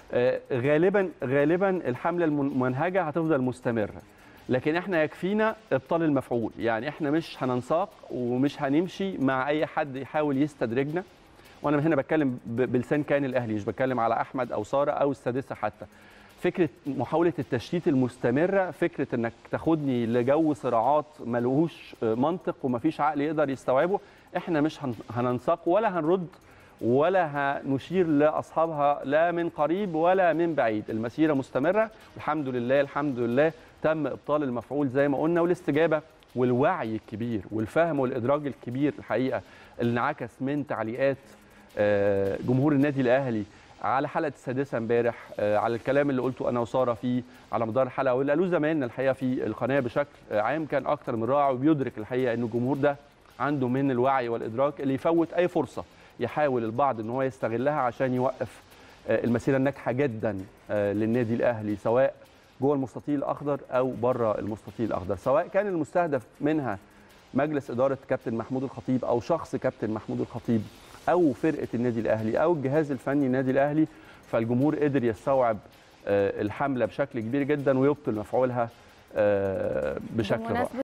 آه، غالبا غالبا الحمله المنهجه هتفضل مستمره لكن احنا يكفينا ابطال المفعول يعني احنا مش هننساق ومش هنمشي مع اي حد يحاول يستدرجنا وانا هنا بتكلم ب- بلسان كيان الاهلي مش بتكلم على احمد او ساره او السادسه حتى فكره محاوله التشتيت المستمره فكره انك تاخدني لجو صراعات ملهوش منطق ومفيش عقل يقدر يستوعبه احنا مش هن- هننساق ولا هنرد ولا هنشير لاصحابها لا من قريب ولا من بعيد المسيره مستمره الحمد لله الحمد لله تم ابطال المفعول زي ما قلنا والاستجابه والوعي الكبير والفهم والادراك الكبير الحقيقه اللي انعكس من تعليقات آه، جمهور النادي الاهلي على حلقه السادسه امبارح آه، على الكلام اللي قلته انا وساره فيه على مدار الحلقه واللي قالوه زمايلنا الحقيقه في القناه بشكل آه، عام كان اكتر من رائع وبيدرك الحقيقه ان الجمهور ده عنده من الوعي والادراك اللي يفوت اي فرصه يحاول البعض ان هو يستغلها عشان يوقف آه، المسيره الناجحه جدا آه، للنادي الاهلي سواء جوه المستطيل الاخضر او بره المستطيل الاخضر سواء كان المستهدف منها مجلس اداره كابتن محمود الخطيب او شخص كابتن محمود الخطيب او فرقه النادي الاهلي او الجهاز الفني النادي الاهلي فالجمهور قدر يستوعب آه، الحمله بشكل كبير جدا ويبطل مفعولها آه، بشكل رائع بمناسبة